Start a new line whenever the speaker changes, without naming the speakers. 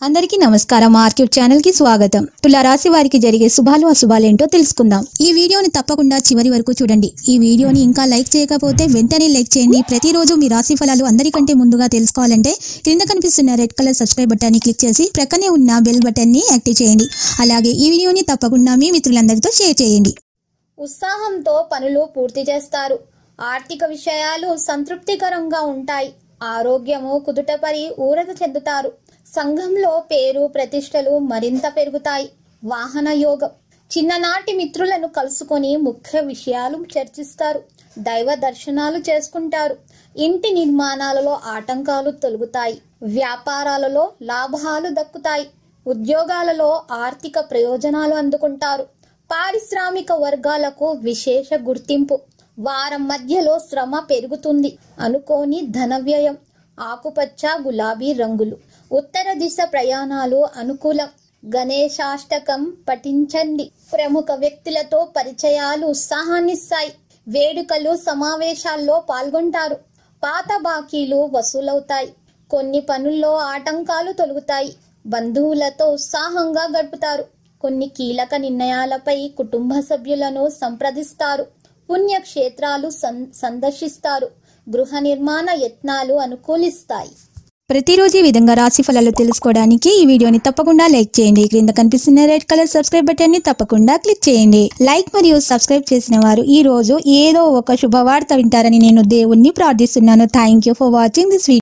అందరికీ నమస్కారం ఆర్క్యూబ్ ఛానల్ కి స్వాగతం తుల రాశి వారికి జరిగే శుభాలు అశుభాలేంటో తెలుసుకుందాం ఈ వీడియోని తప్పకుండా చివరి వరకు చూడండి ఈ వీడియోని ఇంకా లైక్ చేయకపోతే వెంటనే లైక్ చేయండి ప్రతిరోజు మీ రాశి ఫలాలు అందరికంటే ముందుగా తెలుసుకోవాలంటే క్రింద కనిపిస్తున్న రెడ్ కలర్ సబ్స్క్రైబ్ బటన్ ని క్లిక్ చేసి ప్రక్కనే ఉన్న బెల్ బటన్ ని యాక్టివ్ చేయండి అలాగే ఈ వీడియోని తప్పకుండా మీ మిత్రులందరితో షేర్ చేయండి
ఉత్సాహంతో పనులు పూర్తి చేస్తారు ఆర్థిక విషయాలు సంతృప్తికరంగా ఉంటాయి ఆరోగ్యము కుదుటపరి ఊరట చెందుతారు సంఘంలో పేరు ప్రతిష్టలు మరింత పెరుగుతాయి వాహన యోగం చిన్ననాటి మిత్రులను కలుసుకొని ముఖ్య విషయాలు చర్చిస్తారు దైవ దర్శనాలు చేసుకుంటారు ఇంటి నిర్మాణాలలో ఆటంకాలు తొలగుతాయి వ్యాపారాలలో లాభాలు దక్కుతాయి ఉద్యోగాలలో ఆర్థిక ప్రయోజనాలు అందుకుంటారు పారిశ్రామిక వర్గాలకు విశేష గుర్తింపు వారం మధ్యలో శ్రమ పెరుగుతుంది అనుకోని ధన వ్యయం ఆకుపచ్చ గులాబీ రంగులు ఉత్తర దిశ ప్రయాణాలు అనుకూలం గణేశాష్టకం పఠించండి ప్రముఖ వ్యక్తులతో పరిచయాలు ఉత్సాహాన్నిస్తాయి వేడుకలు సమావేశాల్లో పాల్గొంటారు పాత బాకీలు వసూలవుతాయి కొన్ని పనుల్లో ఆటంకాలు తొలుగుతాయి బంధువులతో ఉత్సాహంగా గడుపుతారు కొన్ని కీలక నిర్ణయాలపై కుటుంబ సభ్యులను సంప్రదిస్తారు పుణ్యక్షేత్రాలు సం- సందర్శిస్తారు గృహ నిర్మాణ యత్నాలు అనుకూలిస్తాయి
ప్రతిరోజు ఈ విధంగా రాశి ఫలాలు తెలుసుకోవడానికి ఈ వీడియోని తప్పకుండా లైక్ చేయండి క్రింద కనిపిస్తున్న రెడ్ కలర్ సబ్స్క్రైబ్ బటన్ ని తప్పకుండా క్లిక్ చేయండి లైక్ మరియు సబ్స్క్రైబ్ చేసిన వారు ఈ రోజు ఏదో ఒక శుభవార్త వింటారని నేను దేవుణ్ణి ప్రార్థిస్తున్నాను thank you for watching this video